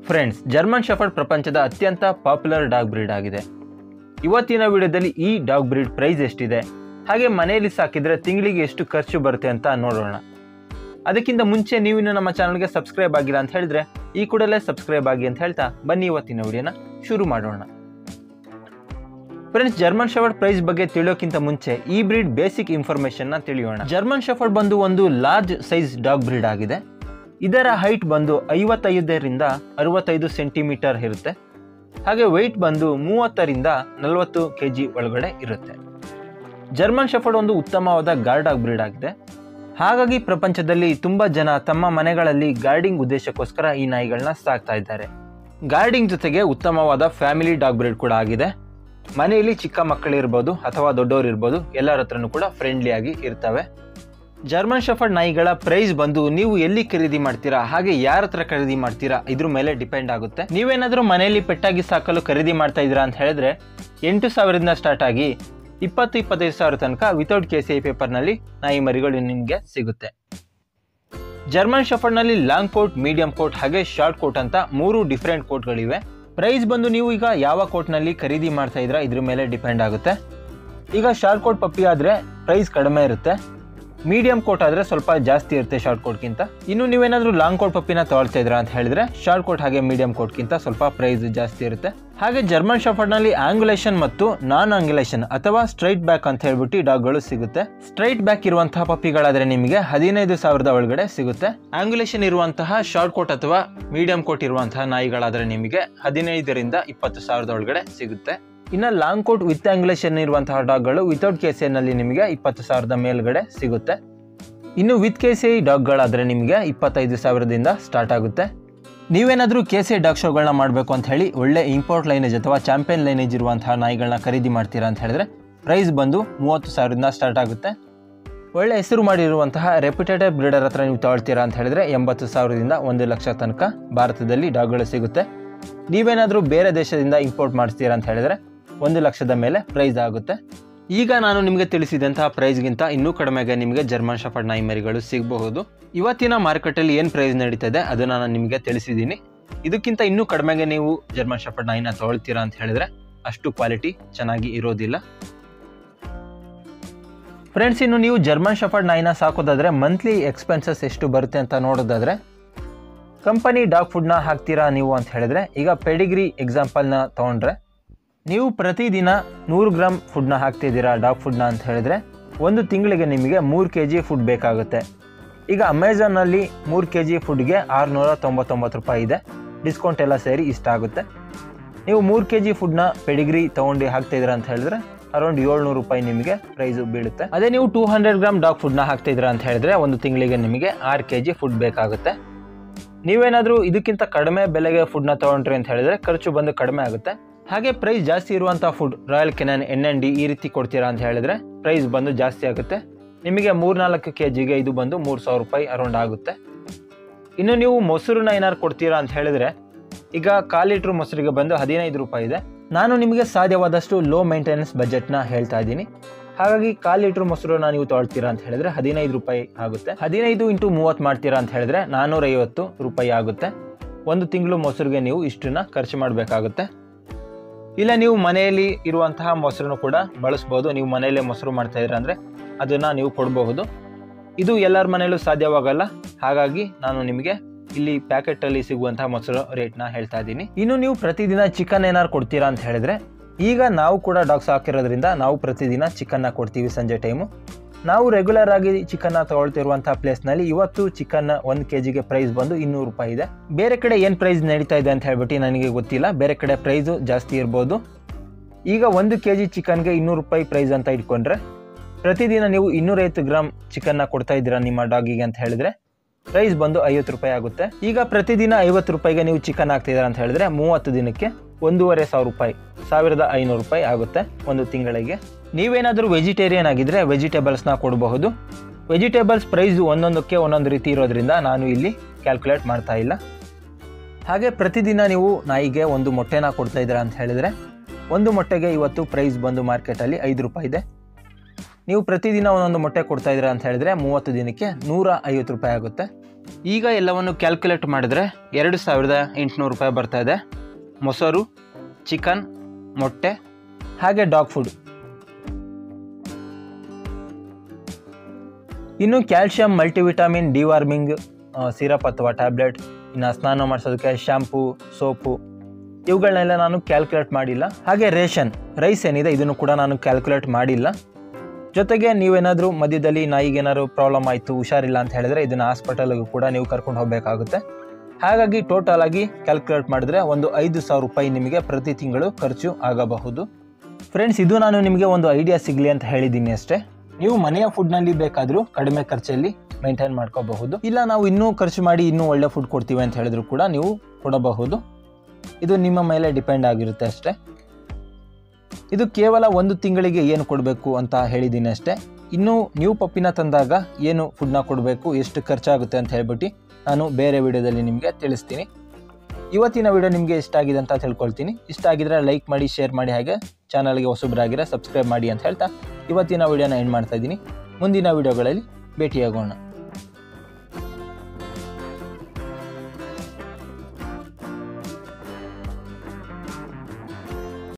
friends German shepherd ಪ್ರಪಂಚದ ಅತ್ಯಂತ popular dog bread ಆಗಿದೆ ಇವತ್ತಿನ ವಿಡಿಯೋದಲ್ಲಿ ಈ ಡಾಗ್ ಬ್ರೀಡ್ ಪ್ರೈಸ್ ಎಷ್ಟಿದೆ ಹಾಗೆ ಮನೆಯಲ್ಲಿ ಸಾಕಿದ್ರೆ ತಿಂಗಳಿಗೆ ಎಷ್ಟು ಖರ್ಚು ಬರುತ್ತೆ ಅಂತ ನೋಡೋಣ ಅದಕ್ಕಿಂತ ಮುಂಚೆ ನೀವು ಇನ್ನು ನಮ್ಮ ಚಾನಲ್ಗೆ ಸಬ್ಸ್ಕ್ರೈಬ್ ಆಗಿಲ್ಲ ಅಂತ ಹೇಳಿದ್ರೆ ಈ ಕೂಡಲೇ ಸಬ್ಸ್ಕ್ರೈಬ್ ಆಗಿ ಅಂತ ಹೇಳ್ತಾ ಬನ್ನಿ ಇವತ್ತಿನ ವಿಡಿಯೋನ ಶುರು ಮಾಡೋಣ ಫ್ರೆಂಡ್ಸ್ ಜರ್ಮನ್ ಶೆಫರ್ಡ್ ಪ್ರೈಸ್ ಬಗ್ಗೆ ತಿಳಿಯೋಕ್ಕಿಂತ ಮುಂಚೆ ಈ ಬ್ರೀಡ್ ಬೇಸಿಕ್ ಇನ್ಫಾರ್ಮೇಶನ್ನ ತಿಳಿಯೋಣ ಜರ್ಮನ್ ಶೆಫರ್ಡ್ ಬಂದು ಒಂದು ಲಾರ್ಜ್ ಸೈಜ್ ಡಾಗ್ ಬ್ರೀಡ್ ಆಗಿದೆ ಇದರ ಹೈಟ್ ಬಂದು ಐವತ್ತೈದರಿಂದ ಅರವತ್ತೈದು ಸೆಂಟಿಮೀಟರ್ ಇರುತ್ತೆ ಹಾಗೆ ವೆಯ್ಟ್ ಬಂದು ಮೂವತ್ತರಿಂದ ನಲವತ್ತು ಕೆ ಜಿ ಒಳಗಡೆ ಇರುತ್ತೆ ಜರ್ಮನ್ ಶೆಫರ್ಡ್ ಒಂದು ಉತ್ತಮವಾದ ಗಾರ್ಡ್ ಡಾಗ್ ಬ್ರೀಡ್ ಆಗಿದೆ ಹಾಗಾಗಿ ಪ್ರಪಂಚದಲ್ಲಿ ತುಂಬ ಜನ ತಮ್ಮ ಮನೆಗಳಲ್ಲಿ ಗಾರ್ಡಿಂಗ್ ಉದ್ದೇಶಕ್ಕೋಸ್ಕರ ಈ ನಾಯಿಗಳನ್ನ ಸಾಕ್ತಾ ಇದ್ದಾರೆ ಗಾರ್ಡಿಂಗ್ ಜೊತೆಗೆ ಉತ್ತಮವಾದ ಫ್ಯಾಮಿಲಿ ಡಾಗ್ ಬ್ರೀಡ್ ಕೂಡ ಆಗಿದೆ ಮನೆಯಲ್ಲಿ ಚಿಕ್ಕ ಮಕ್ಕಳಿರ್ಬೋದು ಅಥವಾ ದೊಡ್ಡವರು ಇರ್ಬೋದು ಎಲ್ಲರ ಹತ್ರನೂ ಕೂಡ ಫ್ರೆಂಡ್ಲಿ ಆಗಿ ಇರ್ತವೆ ಜರ್ಮನ್ ಶಫರ್ಡ್ ನಾಯಿಗಳ ಪ್ರೈಸ್ ಬಂದು ನೀವು ಎಲ್ಲಿ ಖರೀದಿ ಮಾಡ್ತೀರಾ ಹಾಗೆ ಯಾರ ಹತ್ರ ಖರೀದಿ ಮಾಡ್ತೀರಾ ಇದ್ರ ಮೇಲೆ ಡಿಪೆಂಡ್ ಆಗುತ್ತೆ ನೀವೇನಾದರೂ ಮನೆಯಲ್ಲಿ ಪೆಟ್ಟಾಗಿ ಸಾಕಲು ಖರೀದಿ ಮಾಡ್ತಾ ಇದ್ದೀರಾ ಅಂತ ಹೇಳಿದ್ರೆ ಎಂಟು ಸಾವಿರದಿಂದ ಸ್ಟಾರ್ಟ್ ಆಗಿ ಇಪ್ಪತ್ತು ಇಪ್ಪತ್ತೈದು ಸಾವಿರ ತನಕ ವಿತೌಟ್ ಕೆ ಸಿ ಐ ಪೇಪರ್ನಲ್ಲಿ ನಾಯಿ ಮರಿಗಳು ನಿಮಗೆ ಸಿಗುತ್ತೆ ಜರ್ಮನ್ ಶಫರ್ಡ್ನಲ್ಲಿ ಲಾಂಗ್ ಕೋಟ್ ಮೀಡಿಯಂ ಕೋಟ್ ಹಾಗೆ ಶಾರ್ಟ್ ಕೋಟ್ ಅಂತ ಮೂರು ಡಿಫ್ರೆಂಟ್ ಕೋಟ್ಗಳಿವೆ ಪ್ರೈಸ್ ಬಂದು ನೀವು ಈಗ ಯಾವ ಕೋಟ್ನಲ್ಲಿ ಖರೀದಿ ಮಾಡ್ತಾ ಇದ್ದೀರಾ ಇದ್ರ ಮೇಲೆ ಡಿಪೆಂಡ್ ಆಗುತ್ತೆ ಈಗ ಶಾರ್ಟ್ ಕೋಟ್ ಪಪ್ಪಿ ಆದರೆ ಪ್ರೈಸ್ ಕಡಿಮೆ ಇರುತ್ತೆ ಮೀಡಿಯಂ ಕೋಟ್ ಆದರೆ ಸ್ವಲ್ಪ ಜಾಸ್ತಿ ಇರುತ್ತೆ ಶಾರ್ಟ್ ಕೋಟ್ಗಿಂತ ಇನ್ನು ನೀವೇನಾದರೂ ಲಾಂಗ್ ಕೋಟ್ ಪಪ್ಪಿನ ತಗೊಳ್ತಾ ಇದ್ದೀರಾ ಅಂತ ಹೇಳಿದ್ರೆ ಶಾರ್ಟ್ ಕೋಟ್ ಹಾಗೆ ಮೀಡಿಯಂ ಕೋಟ್ಗಿಂತ ಸ್ವಲ್ಪ ಪ್ರೈಸ್ ಜಾಸ್ತಿ ಇರುತ್ತೆ ಹಾಗೆ ಜರ್ಮನ್ ಶಫರ್ಡ್ನಲ್ಲಿ ಆಂಗುಲೇಷನ್ ಮತ್ತು ನಾನ್ ಆಂಗುಲೇಷನ್ ಅಥವಾ ಸ್ಟ್ರೈಟ್ ಬ್ಯಾಕ್ ಅಂತ ಹೇಳ್ಬಿಟ್ಟು ಡಾಗ್ಗಳು ಸಿಗುತ್ತೆ ಸ್ಟ್ರೈಟ್ ಬ್ಯಾಕ್ ಇರುವಂತಹ ಪಪ್ಪಿಗಳಾದ್ರೆ ನಿಮಗೆ ಹದಿನೈದು ಸಾವಿರದ ಒಳಗಡೆ ಸಿಗುತ್ತೆ ಆಂಗುಲೇಷನ್ ಇರುವಂತಹ ಶಾರ್ಟ್ ಕೋಟ್ ಅಥವಾ ಮೀಡಿಯಂ ಕೋಟ್ ಇರುವಂತಹ ನಾಯಿಗಳಾದ್ರೆ ನಿಮಗೆ ಹದಿನೈದರಿಂದ ಇಪ್ಪತ್ತು ಸಾವಿರದ ಒಳಗಡೆ ಸಿಗುತ್ತೆ ಇನ್ನು ಲಾಂಗ್ ಕೋಟ್ ವಿತ್ ಆಂಗ್ಲೇಷನ್ ಇರುವಂತಹ ಡಾಗ್ಗಳು ವಿತೌಟ್ ಕೆ ಸಿ ನಲ್ಲಿ ನಿಮಗೆ ಇಪ್ಪತ್ತು ಸಾವಿರದ ಮೇಲ್ಗಡೆ ಸಿಗುತ್ತೆ ಇನ್ನು ವಿತ್ ಕೆ ಸಿ ಡಾಗ್ಗಳಾದರೆ ನಿಮಗೆ ಇಪ್ಪತ್ತೈದು ಸಾವಿರದಿಂದ ಸ್ಟಾರ್ಟ್ ಆಗುತ್ತೆ ನೀವೇನಾದರೂ ಕೆ ಸಿ ಡಾಗ್ ಶೋಗಳನ್ನ ಮಾಡಬೇಕು ಅಂತ ಹೇಳಿ ಒಳ್ಳೆ ಇಂಪೋರ್ಟ್ ಲೈನೇಜ್ ಅಥವಾ ಚಾಂಪಿಯನ್ ಲೈನೇಜ್ ಇರುವಂತಹ ನಾಯಿಗಳನ್ನ ಖರೀದಿ ಮಾಡ್ತೀರಾ ಅಂತ ಹೇಳಿದ್ರೆ ಪ್ರೈಸ್ ಬಂದು ಮೂವತ್ತು ಸಾವಿರದಿಂದ ಸ್ಟಾರ್ಟ್ ಆಗುತ್ತೆ ಒಳ್ಳೆ ಹೆಸರು ಮಾಡಿರುವಂತಹ ರೆಪ್ಯುಟೇಟೆಡ್ ಬ್ರೀಡರ್ ಹತ್ರ ನೀವು ತಗೊಳ್ತೀರಾ ಅಂತ ಹೇಳಿದ್ರೆ ಎಂಬತ್ತು ಸಾವಿರದಿಂದ ಒಂದು ಲಕ್ಷ ತನಕ ಭಾರತದಲ್ಲಿ ಡಾಗ್ಗಳು ಸಿಗುತ್ತೆ ನೀವೇನಾದರೂ ಬೇರೆ ದೇಶದಿಂದ ಇಂಪೋರ್ಟ್ ಮಾಡಿಸ್ತೀರಾ ಅಂತ ಹೇಳಿದ್ರೆ ಒಂದು ಲಕ್ಷದ ಮೇಲೆ ಪ್ರೈಸ್ ಆಗುತ್ತೆ ಈಗ ನಾನು ನಿಮಗೆ ತಿಳಿಸಿದಂತಹ ಪ್ರೈಸ್ಗಿಂತ ಇನ್ನೂ ಕಡಿಮೆಗೆ ನಿಮಗೆ ಜರ್ಮನ್ ಶಫರ್ಡ್ ನಾಯಿ ಮರಿಗಳು ಸಿಗಬಹುದು ಇವತ್ತಿನ ಮಾರುಕಟ್ಟೆಯಲ್ಲಿ ಏನು ಪ್ರೈಸ್ ನಡೀತದೆ ಅದನ್ನು ನಾನು ನಿಮಗೆ ತಿಳಿಸಿದ್ದೀನಿ ಇದಕ್ಕಿಂತ ಇನ್ನೂ ಕಡಿಮೆಗೆ ನೀವು ಜರ್ಮನ್ ಶಫರ್ಡ್ ನಾಯಿನ ತಗೊಳ್ತೀರಾ ಅಂತ ಹೇಳಿದ್ರೆ ಅಷ್ಟು ಕ್ವಾಲಿಟಿ ಚೆನ್ನಾಗಿ ಇರೋದಿಲ್ಲ ಫ್ರೆಂಡ್ಸ್ ಇನ್ನು ನೀವು ಜರ್ಮನ್ ಶಫರ್ಡ್ ನಾಯಿನ ಸಾಕೋದಾದ್ರೆ ಮಂತ್ಲಿ ಎಕ್ಸ್ಪೆನ್ಸಸ್ ಎಷ್ಟು ಬರುತ್ತೆ ಅಂತ ನೋಡೋದಾದ್ರೆ ಕಂಪನಿ ಡಾಗ್ ಫುಡ್ನ ಹಾಕ್ತೀರಾ ನೀವು ಅಂತ ಹೇಳಿದ್ರೆ ಈಗ ಪೆಡಿಗ್ರಿ ಎಕ್ಸಾಂಪಲ್ನ ತೊಗೊಂಡ್ರೆ ನೀವು ಪ್ರತಿದಿನ ನೂರು ಗ್ರಾಮ್ ಫುಡ್ನ ಹಾಕ್ತಿದ್ದೀರಾ ಡಾಗ್ ಫುಡ್ನ ಅಂತ ಹೇಳಿದ್ರೆ ಒಂದು ತಿಂಗಳಿಗೆ ನಿಮಗೆ ಮೂರು ಕೆ ಜಿ ಫುಡ್ ಬೇಕಾಗುತ್ತೆ ಈಗ ಅಮೆಝಾನಲ್ಲಿ ಮೂರು ಕೆ ಜಿ ಫುಡ್ಗೆ ಆರುನೂರ ತೊಂಬತ್ತೊಂಬತ್ತು ರೂಪಾಯಿ ಇದೆ ಡಿಸ್ಕೌಂಟ್ ಎಲ್ಲ ಸೇರಿ ಇಷ್ಟ ಆಗುತ್ತೆ ನೀವು ಮೂರು ಕೆ ಜಿ ಫುಡ್ನ ಪೆಡಿಗ್ರಿ ತೊಗೊಂಡು ಹಾಕ್ತಿದ್ದೀರಾ ಅಂತ ಹೇಳಿದ್ರೆ ಅರೌಂಡ್ ಏಳ್ನೂರು ರೂಪಾಯಿ ನಿಮಗೆ ಪ್ರೈಸು ಬೀಳುತ್ತೆ ಅದೇ ನೀವು ಟೂ ಹಂಡ್ರೆಡ್ ಗ್ರಾಮ್ ಡಾಗ್ ಫುಡ್ನ ಹಾಕ್ತಿದ್ದೀರಾ ಅಂತ ಹೇಳಿದ್ರೆ ಒಂದು ತಿಂಗಳಿಗೆ ನಿಮಗೆ ಆರು ಕೆ ಜಿ ಫುಡ್ ಬೇಕಾಗುತ್ತೆ ನೀವೇನಾದರೂ ಇದಕ್ಕಿಂತ ಕಡಿಮೆ ಬೆಲೆಗೆ ಫುಡ್ನ ತೊಗೊಂಡ್ರಿ ಅಂತ ಹೇಳಿದ್ರೆ ಖರ್ಚು ಬಂದು ಕಡಿಮೆ ಆಗುತ್ತೆ ಹಾಗೆ ಪ್ರೈಸ್ ಜಾಸ್ತಿ ಇರುವಂಥ food Royal Canin N N D ಈ ರೀತಿ ಕೊಡ್ತೀರಾ ಅಂತ ಹೇಳಿದ್ರೆ ಪ್ರೈಸ್ ಬಂದು ಜಾಸ್ತಿ ಆಗುತ್ತೆ ನಿಮಗೆ ಮೂರ್ನಾಲ್ಕು ಕೆ ಜಿಗೆ ಇದು ಬಂದು ಮೂರು ಸಾವಿರ ರೂಪಾಯಿ ಅರೌಂಡ್ ಆಗುತ್ತೆ ಇನ್ನು ನೀವು ಮೊಸರನ್ನ ಏನಾದ್ರು ಕೊಡ್ತೀರಾ ಅಂತ ಹೇಳಿದ್ರೆ ಈಗ ಕಾಲು ಲೀಟ್ರ್ ಮೊಸರಿಗೆ ಬಂದು ಹದಿನೈದು ರೂಪಾಯಿ ಇದೆ ನಾನು ನಿಮಗೆ ಸಾಧ್ಯವಾದಷ್ಟು ಲೋ ಮೇಂಟೆನೆನ್ಸ್ ಬಜೆಟ್ನ ಹೇಳ್ತಾ ಇದ್ದೀನಿ ಹಾಗಾಗಿ ಕಾಲು ಲೀಟ್ರ್ ಮೊಸರನ್ನ ನೀವು ತೊಗೊಳ್ತೀರಾ ಅಂತ ಹೇಳಿದ್ರೆ ಹದಿನೈದು ರೂಪಾಯಿ ಆಗುತ್ತೆ ಹದಿನೈದು ಇಂಟು ಮೂವತ್ತು ಮಾಡ್ತೀರಾ ಅಂತ ಹೇಳಿದ್ರೆ ನಾನ್ನೂರೈವತ್ತು ರೂಪಾಯಿ ಆಗುತ್ತೆ ಒಂದು ತಿಂಗಳು ಮೊಸರಿಗೆ ನೀವು ಇಷ್ಟನ್ನ ಖರ್ಚು ಮಾಡಬೇಕಾಗುತ್ತೆ ಇಲ್ಲ ನೀವು ಮನೆಯಲ್ಲಿ ಇರುವಂತಹ ಮೊಸರನ್ನು ಕೂಡ ಬಳಸ್ಬೋದು ನೀವು ಮನೆಯಲ್ಲೇ ಮೊಸರು ಮಾಡ್ತಾ ಇದ್ದೀರಾ ಅಂದರೆ ಅದನ್ನು ನೀವು ಕೊಡಬಹುದು ಇದು ಎಲ್ಲರ ಮನೆಯಲ್ಲೂ ಸಾಧ್ಯವಾಗಲ್ಲ ಹಾಗಾಗಿ ನಾನು ನಿಮಗೆ ಇಲ್ಲಿ ಪ್ಯಾಕೆಟಲ್ಲಿ ಸಿಗುವಂತಹ ಮೊಸರು ರೇಟ್ನ ಹೇಳ್ತಾ ಇದ್ದೀನಿ ಇನ್ನು ನೀವು ಪ್ರತಿದಿನ ಚಿಕನ್ ಏನಾರು ಕೊಡ್ತೀರಾ ಅಂತ ಹೇಳಿದ್ರೆ ಈಗ ನಾವು ಕೂಡ ಡಾಗ್ಸ್ ಹಾಕಿರೋದ್ರಿಂದ ನಾವು ಪ್ರತಿದಿನ ಚಿಕನ್ನ ಕೊಡ್ತೀವಿ ಸಂಜೆ ಟೈಮು ನಾವು ರೆಗ್ಯುಲರ್ ಆಗಿ ಚಿಕನ್ನ ತಗೊಳ್ತಿರುವಂಥ ಪ್ಲೇಸ್ನಲ್ಲಿ ಇವತ್ತು ಚಿಕನ್ ಒಂದು ಕೆ ಜಿಗೆ ಪ್ರೈಸ್ ಬಂದು ಇನ್ನೂರು ರೂಪಾಯಿ ಇದೆ ಬೇರೆ ಕಡೆ ಏನು ಪ್ರೈಸ್ ನಡೀತಾ ಇದೆ ಅಂತ ಹೇಳ್ಬಿಟ್ಟು ನನಗೆ ಗೊತ್ತಿಲ್ಲ ಬೇರೆ ಕಡೆ ಪ್ರೈಸು ಜಾಸ್ತಿ ಇರ್ಬೋದು ಈಗ ಒಂದು ಕೆ ಜಿ ಚಿಕನ್ಗೆ ಇನ್ನೂರು ರೂಪಾಯಿ ಪ್ರೈಸ್ ಅಂತ ಇಟ್ಕೊಂಡ್ರೆ ಪ್ರತಿದಿನ ನೀವು ಇನ್ನೂರೈವತ್ತು ಗ್ರಾಮ್ ಚಿಕನ್ನ ಕೊಡ್ತಾ ಇದ್ದೀರಾ ನಿಮ್ಮ ಡಾಗಿಗೆ ಅಂತ ಹೇಳಿದ್ರೆ ಪ್ರೈಸ್ ಬಂದು ಐವತ್ತು ರೂಪಾಯಿ ಆಗುತ್ತೆ ಈಗ ಪ್ರತಿದಿನ ಐವತ್ತು ರೂಪಾಯಿಗೆ ನೀವು ಚಿಕನ್ ಹಾಕ್ತಿದ್ದೀರಾ ಅಂತ ಹೇಳಿದ್ರೆ ಮೂವತ್ತು ದಿನಕ್ಕೆ ಒಂದೂವರೆ ಸಾವಿರ ರೂಪಾಯಿ ಸಾವಿರದ ಐನೂರು ರೂಪಾಯಿ ಆಗುತ್ತೆ ಒಂದು ತಿಂಗಳಿಗೆ ನೀವೇನಾದರೂ ವೆಜಿಟೇರಿಯನ್ ಆಗಿದ್ದರೆ ವೆಜಿಟೇಬಲ್ಸ್ನ ಕೊಡಬಹುದು ವೆಜಿಟೇಬಲ್ಸ್ ಪ್ರೈಸ್ ಒಂದೊಂದಕ್ಕೆ ಒಂದೊಂದು ರೀತಿ ಇರೋದ್ರಿಂದ ನಾನು ಇಲ್ಲಿ ಕ್ಯಾಲ್ಕುಲೇಟ್ ಮಾಡ್ತಾ ಇಲ್ಲ ಹಾಗೆ ಪ್ರತಿದಿನ ನೀವು ನಾಯಿಗೆ ಒಂದು ಮೊಟ್ಟೆನ ಕೊಡ್ತಾ ಇದ್ದೀರಾ ಅಂತ ಹೇಳಿದರೆ ಒಂದು ಮೊಟ್ಟೆಗೆ ಇವತ್ತು ಪ್ರೈಸ್ ಬಂದು ಮಾರ್ಕೆಟಲ್ಲಿ ಐದು ರೂಪಾಯಿ ಇದೆ ನೀವು ಪ್ರತಿದಿನ ಒಂದೊಂದು ಮೊಟ್ಟೆ ಕೊಡ್ತಾ ಇದ್ದೀರಾ ಅಂತ ಹೇಳಿದ್ರೆ ಮೂವತ್ತು ದಿನಕ್ಕೆ ನೂರ ಐವತ್ತು ರೂಪಾಯಿ ಆಗುತ್ತೆ ಈಗ ಎಲ್ಲವನ್ನು ಕ್ಯಾಲ್ಕುಲೇಟ್ ಮಾಡಿದ್ರೆ ಎರಡು ಸಾವಿರದ ಎಂಟುನೂರು ರೂಪಾಯಿ ಬರ್ತಾ ಇದೆ ಮೊಸರು ಚಿಕನ್ ಮೊಟ್ಟೆ ಹಾಗೆ ಡಾಗ್ ಫುಡ್ ಇನ್ನು ಕ್ಯಾಲ್ಶಿಯಂ ಮಲ್ಟಿವಿಟಮಿನ್ ಡಿವಾರ್ಮಿಂಗ್ ಸಿರಪ್ ಅಥವಾ ಟ್ಯಾಬ್ಲೆಟ್ ಇನ್ನು ಸ್ನಾನ ಮಾಡಿಸೋದಕ್ಕೆ ಶ್ಯಾಂಪು ಸೋಪು ಇವುಗಳನ್ನೆಲ್ಲ ನಾನು ಕ್ಯಾಲ್ಕುಲೇಟ್ ಮಾಡಿಲ್ಲ ಹಾಗೆ ರೇಷನ್ ರೈಸ್ ಏನಿದೆ ಇದನ್ನು ಕೂಡ ನಾನು ಕ್ಯಾಲ್ಕುಲೇಟ್ ಮಾಡಿಲ್ಲ ಜೊತೆಗೆ ನೀವೇನಾದರೂ ಮಧ್ಯದಲ್ಲಿ ನಾಯಿಗೇನಾದ್ರು ಪ್ರಾಬ್ಲಮ್ ಆಯಿತು ಹುಷಾರಿಲ್ಲ ಅಂತ ಹೇಳಿದ್ರೆ ಇದನ್ನು ಹಾಸ್ಪಿಟಲ್ಗೂ ಕೂಡ ನೀವು ಕರ್ಕೊಂಡು ಹೋಗಬೇಕಾಗುತ್ತೆ ಹಾಗಾಗಿ ಟೋಟಲ್ ಆಗಿ ಕ್ಯಾಲ್ಕುಲೇಟ್ ಮಾಡಿದ್ರೆ ಒಂದು ಐದು ಸಾವಿರ ರೂಪಾಯಿ ನಿಮಗೆ ಪ್ರತಿ ತಿಂಗಳು ಖರ್ಚು ಆಗಬಹುದು ಫ್ರೆಂಡ್ಸ್ ಇದು ನಾನು ನಿಮಗೆ ಒಂದು ಐಡಿಯಾ ಸಿಗಲಿ ಅಂತ ಹೇಳಿದ್ದೀನಿ ಅಷ್ಟೇ ನೀವು ಮನೆಯ ಫುಡ್ನಲ್ಲಿ ಬೇಕಾದರೂ ಕಡಿಮೆ ಖರ್ಚಲ್ಲಿ ಮೇಂಟೈನ್ ಮಾಡ್ಕೋಬಹುದು ಇಲ್ಲ ನಾವು ಇನ್ನೂ ಖರ್ಚು ಮಾಡಿ ಇನ್ನೂ ಒಳ್ಳೆ ಫುಡ್ ಕೊಡ್ತೀವಿ ಅಂತ ಹೇಳಿದ್ರು ಕೂಡ ನೀವು ಕೊಡಬಹುದು ಇದು ನಿಮ್ಮ ಮೇಲೆ ಡಿಪೆಂಡ್ ಆಗಿರುತ್ತೆ ಅಷ್ಟೇ ಇದು ಕೇವಲ ಒಂದು ತಿಂಗಳಿಗೆ ಏನು ಕೊಡಬೇಕು ಅಂತ ಹೇಳಿದ್ದೀನಿ ಅಷ್ಟೇ ಇನ್ನು ನೀವು ಪಪ್ಪಿನ ತಂದಾಗ ಏನು ಫುಡ್ನ ಕೊಡಬೇಕು ಎಷ್ಟು ಖರ್ಚಾಗುತ್ತೆ ಅಂತ ಹೇಳ್ಬಿಟ್ಟು ನಾನು ಬೇರೆ ವಿಡಿಯೋದಲ್ಲಿ ನಿಮಗೆ ತಿಳಿಸ್ತೀನಿ ಇವತ್ತಿನ ವಿಡಿಯೋ ನಿಮಗೆ ಇಷ್ಟ ಆಗಿದೆ ಅಂತ ತಿಳ್ಕೊಳ್ತೀನಿ ಇಷ್ಟ ಆಗಿದ್ರೆ ಲೈಕ್ ಮಾಡಿ ಶೇರ್ ಮಾಡಿ ಹಾಗೆ ಚಾನಲ್ಗೆ ಹೊಸಬ್ರಾಗಿರೋ ಸಬ್ಸ್ಕ್ರೈಬ್ ಮಾಡಿ ಅಂತ ಹೇಳ್ತಾ ಇವತ್ತಿನ ವಿಡಿಯೋನ ಎಂಡ್ ಮಾಡ್ತಾ ಇದ್ದೀನಿ ಮುಂದಿನ ವಿಡಿಯೋಗಳಲ್ಲಿ ಭೇಟಿಯಾಗೋಣ